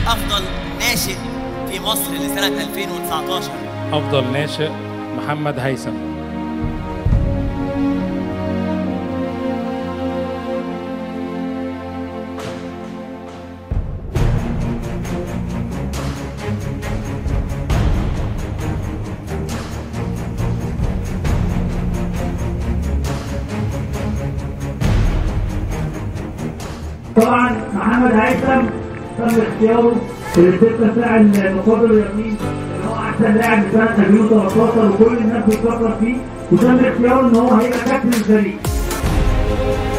افضل ناشئ في مصر لسنه 2019 أفضل ناشئ محمد هيثم طبعا محمد هيثم تم اختياره في الستة ساعة المقابل اليمين ان هو احسن لاعب لسنة 2013 وكل الناس بتفكر فيه وتم اختياره ان هو هيبقى كابتن الفريق